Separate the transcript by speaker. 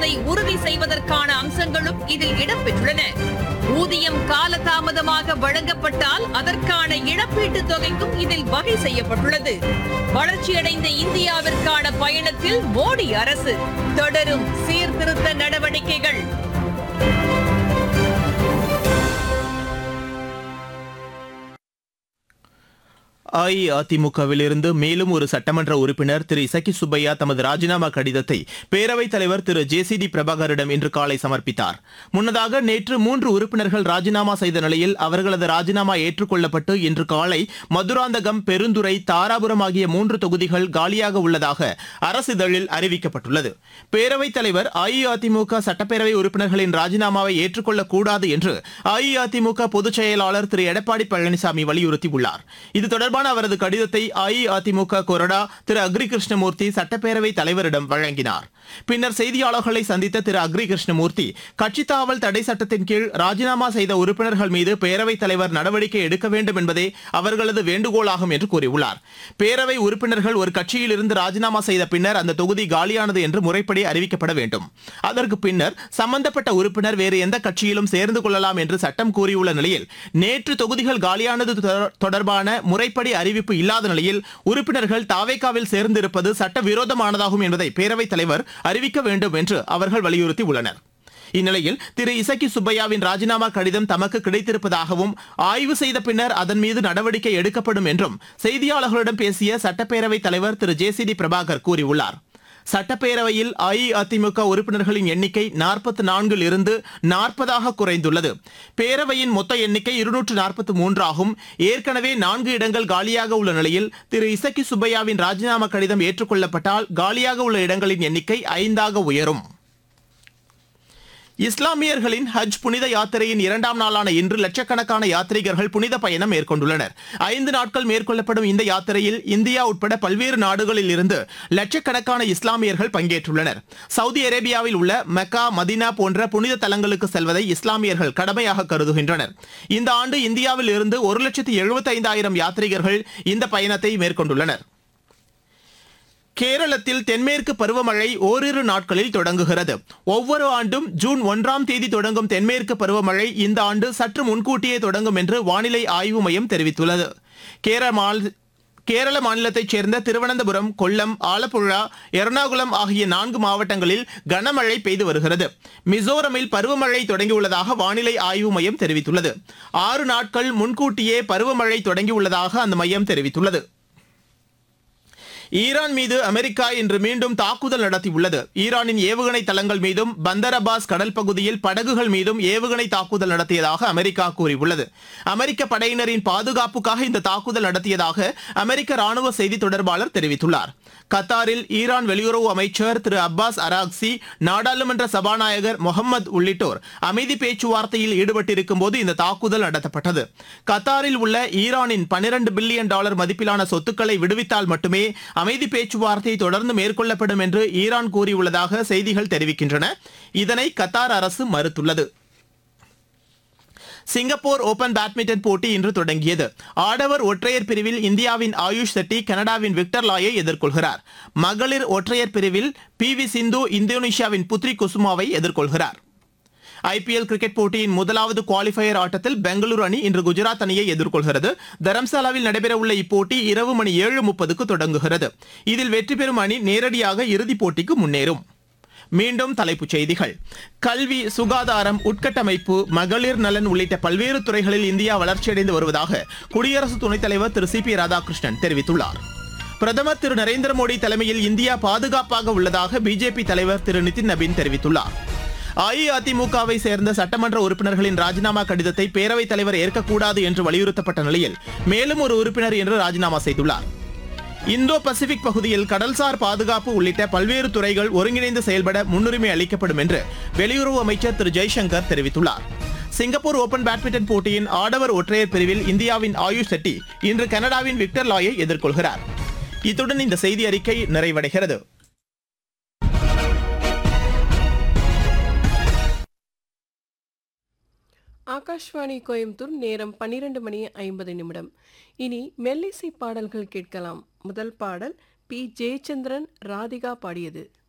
Speaker 1: ஊதியத்தை உறுதி செய்வதற்கான அம்சங்களும் இதில் இடம்பெற்றுள்ளன ஊதியம் காலதாமதமாக வழங்கப்பட்டால் அதற்கான இழப்பீட்டுத் தொகைக்கும் இதில் வகை செய்யப்பட்டுள்ளது வளர்ச்சியடைந்த இந்தியாவிற்கான பயணத்தில் மோடி அரசு தொடரும் சீர்திருத்த நடவடிக்கைகள்
Speaker 2: அஇஅதிமுகவிலிருந்து மேலும் ஒரு சட்டமன்ற உறுப்பினர் திரு இசக்கி சுப்பையா தமது ராஜினாமா கடிதத்தை பேரவைத் தலைவர் திரு ஜே சி டி பிரபாகரிடம் இன்று காலை சமர்ப்பித்தார் முன்னதாக நேற்று மூன்று உறுப்பினர்கள் ராஜினாமா செய்த நிலையில் அவர்களது ராஜினாமா ஏற்றுக்கொள்ளப்பட்டு இன்று காலை மதுராந்தகம் பெருந்துறை தாராபுரம் ஆகிய மூன்று தொகுதிகள் காலியாக உள்ளதாக அரசிதழில் அறிவிக்கப்பட்டுள்ளது பேரவைத் தலைவர் அஇஅதிமுக சட்டப்பேரவை உறுப்பினர்களின் ராஜினாமாவை ஏற்றுக்கொள்ளக் கூடாது என்று அஇஅதிமுக பொதுச் செயலாளர் திரு எடப்பாடி பழனிசாமி வலியுறுத்தியுள்ளார் இது தொடர்பான அவரது கடிதத்தை அஇஅதிமுக கொறடா திரு அக்ரி கிருஷ்ணமூர்த்தி சட்டப்பேரவை தலைவரிடம் வழங்கினார் பின்னர் செய்தியாளர்களை சந்தித்த திரு அக்ரி கிருஷ்ணமூர்த்தி கட்சித் தாவல் தடை சட்டத்தின் கீழ் ராஜினாமா செய்த உறுப்பினர்கள் மீது பேரவைத் தலைவர் நடவடிக்கை எடுக்க வேண்டும் என்பதே அவர்களது வேண்டுகோளாகும் என்று கூறியுள்ளார் பேரவை உறுப்பினர்கள் ஒரு கட்சியில் இருந்து ராஜினாமா செய்த பின்னர் அந்த தொகுதி காலியானது என்று முறைப்படி அறிவிக்கப்பட வேண்டும் அதற்கு பின்னர் சம்பந்தப்பட்ட உறுப்பினர் வேறு எந்த கட்சியிலும் சேர்ந்து கொள்ளலாம் என்று சட்டம் கூறியுள்ள நிலையில் நேற்று தொகுதிகள் காலியானது தொடர்- தொடர்பான முறைப்படி அறிவிப்பு இல்லாத நிலையில் உறுப்பினர்கள் தாவேக்காவில் சேர்ந்திருப்பது சட்டவிரோதமானதாகும் என்பதை பேரவைத் தலைவர் அறிவிக்க வேண்டும் என்று அவர்கள் வலியுறுத்தி உள்ளனர் இந்நிலையில் திரு இசக்கி சுப்பையாவின் ராஜினாமா கடிதம் தமக்கு கிடைத்திருப்பதாகவும் ஆய்வு செய்த பின்னர் அதன் மீது நடவடிக்கை எடுக்கப்படும் என்றும் செய்தியாளர்களிடம் பேசிய சட்டப்பேரவைத் தலைவர் திரு ஜே சி டி பிரபாகர் கூறியுள்ளார் சட்டப்பேரவையில் அஇஅதிமுக உறுப்பினர்களின் எண்ணிக்கை நாற்பத்தி நான்கில் இருந்து நாற்பதாக குறைந்துள்ளது பேரவையின் மொத்த எண்ணிக்கை இருநூற்று நாற்பத்தி மூன்றாகும் ஏற்கனவே நான்கு இடங்கள் காலியாக உள்ள நிலையில் திரு இசக்கி சுப்பையாவின் ராஜினாமா கடிதம் ஏற்றுக்கொள்ளப்பட்டால் காலியாக உள்ள இடங்களின் எண்ணிக்கை ஐந்தாக உயரும் இஸ்லாமியர்களின் ஹஜ் புனித யாத்திரையின் இரண்டாம் நாளான இன்று லட்சக்கணக்கான யாத்ரீகர்கள் புனித பயணம் மேற்கொண்டுள்ளனர் ஐந்து நாட்கள் மேற்கொள்ளப்படும் இந்த யாத்திரையில் இந்தியா உட்பட பல்வேறு நாடுகளில் இருந்து லட்சக்கணக்கான இஸ்லாமியர்கள் பங்கேற்றுள்ளனர் சவுதி அரேபியாவில் உள்ள மெக்கா மதினா போன்ற புனித தலங்களுக்கு செல்வதை இஸ்லாமியர்கள் கடமையாக கருதுகின்றனர் இந்த ஆண்டு இந்தியாவில் இருந்து ஒரு லட்சத்து எழுபத்தைந்தாயிரம் யாத்ரீகர்கள் இந்த பயணத்தை மேற்கொண்டுள்ளனர் கேரளத்தில் தென்மேற்கு பருவமழை ஓரிரு நாட்களில் தொடங்குகிறது ஒவ்வொரு ஆண்டும் ஜூன் ஒன்றாம் தேதி தொடங்கும் தென்மேற்கு பருவமழை இந்த ஆண்டு சற்று முன்கூட்டியே தொடங்கும் என்று வானிலை ஆய்வு மையம் தெரிவித்துள்ளது கேரள மாநில கேரள மாநிலத்தைச் சேர்ந்த திருவனந்தபுரம் கொல்லம் ஆலப்புழா எர்ணாகுளம் ஆகிய நான்கு மாவட்டங்களில் கனமழை பெய்து வருகிறது மிசோரமில் பருவமழை தொடங்கியுள்ளதாக வானிலை ஆய்வு மையம் தெரிவித்துள்ளது ஆறு நாட்கள் முன்கூட்டியே பருவமழை தொடங்கியுள்ளதாக அந்த மையம் தெரிவித்துள்ளது ஈரான் மீது அமெரிக்கா இன்று மீண்டும் தாக்குதல் நடத்தியுள்ளது ஈரானின் ஏவுகணை தளங்கள் மீதும் பந்தர் அப்பாஸ் கடல் பகுதியில் படகுகள் மீதும் ஏவுகணை தாக்குதல் நடத்தியதாக அமெரிக்கா கூறியுள்ளது அமெரிக்க படையினரின் பாதுகாப்புக்காக இந்த தாக்குதல் நடத்தியதாக அமெரிக்க ராணுவ செய்தி தொடர்பாளர் தெரிவித்துள்ளார் கத்தாரில் ஈரான் வெளியுறவு அமைச்சர் திரு அப்பாஸ் அராக்சி நாடாளுமன்ற சபாநாயகர் முகமது உள்ளிட்டோர் அமைதி பேச்சுவார்த்தையில் ஈடுபட்டிருக்கும் போது இந்த தாக்குதல் நடத்தப்பட்டது கத்தாரில் உள்ள ஈரானின் 12 பில்லியன் டாலர் மதிப்பிலான சொத்துக்களை விடுவித்தால் மட்டுமே அமைதி பேச்சுவார்த்தை தொடர்ந்து மேற்கொள்ளப்படும் என்று ஈரான் கூறியுள்ளதாக செய்திகள் தெரிவிக்கின்றன இதனை கத்தார் அரசு மறுத்துள்ளது சிங்கப்பூர் ஓபன் பேட்மிண்டன் போட்டி இன்று தொடங்கியது ஆடவர் ஒற்றையர் பிரிவில் இந்தியாவின் ஆயுஷ் செட்டி கனடாவின் விக்டர் லாயை எதிர்கொள்கிறார் மகளிர் ஒற்றையர் பிரிவில் பி வி சிந்து இந்தோனேஷியாவின் புத்ரி குசுமாவை எதிர்கொள்கிறார் ஐபிஎல் கிரிக்கெட் போட்டியின் முதலாவது குவாலிஃபயர் ஆட்டத்தில் பெங்களூரு அணி இன்று குஜராத் அணியை எதிர்கொள்கிறது தரம்சாலாவில் நடைபெறவுள்ள இப்போட்டி இரவு மணி ஏழு முப்பதுக்கு தொடங்குகிறது இதில் வெற்றி பெறும் அணி நேரடியாக இறுதிப் போட்டிக்கு முன்னேறும் மீண்டும் தலைப்புச் செய்திகள் கல்வி சுகாதாரம் உட்கட்டமைப்பு மகளிர் நலன் உள்ளிட்ட பல்வேறு துறைகளில் இந்தியா வளர்ச்சியடைந்து வருவதாக குடியரசு துணைத் தலைவர் திரு சி பி ராதாகிருஷ்ணன் தெரிவித்துள்ளார் பிரதமர் திரு நரேந்திர மோடி தலைமையில் இந்தியா பாதுகாப்பாக உள்ளதாக பிஜேபி தலைவர் திரு நிதின் நபீன் தெரிவித்துள்ளார் அஇஅதிமுகவை சேர்ந்த சட்டமன்ற உறுப்பினர்களின் ராஜினாமா கடிதத்தை பேரவைத் தலைவர் ஏற்கக்கூடாது என்று வலியுறுத்தப்பட்ட நிலையில் மேலும் ஒரு உறுப்பினர் இன்று ராஜினாமா செய்துள்ளார் இந்தோ பசிபிக் பகுதியில் கடல்சார் பாதுகாப்பு உள்ளிட்ட பல்வேறு துறைகள் ஒருங்கிணைந்து செயல்பட முன்னுரிமை அளிக்கப்படும் என்று வெளியுறவு அமைச்சர் திரு ஜெய்சங்கர் தெரிவித்துள்ளார் சிங்கப்பூர் ஓபன் பேட்மிண்டன் போட்டியின் ஆடவர் ஒற்றையர் பிரிவில் இந்தியாவின் ஆயுஷ் செட்டி இன்று கனடாவின் விக்டர் லாயை எதிர்கொள்கிறார் இத்துடன் இந்த செய்தி அறிக்கை நிறைவடைகிறது
Speaker 3: ஆகாஷ்வாணி கோயம்புத்தூர் நேரம் பன்னிரண்டு மணி ஐம்பது நிமிடம் இனி மெல்லிசை பாடல்கள் கேட்கலாம் முதல் பாடல் பி ஜெயச்சந்திரன் ராதிகா பாடியது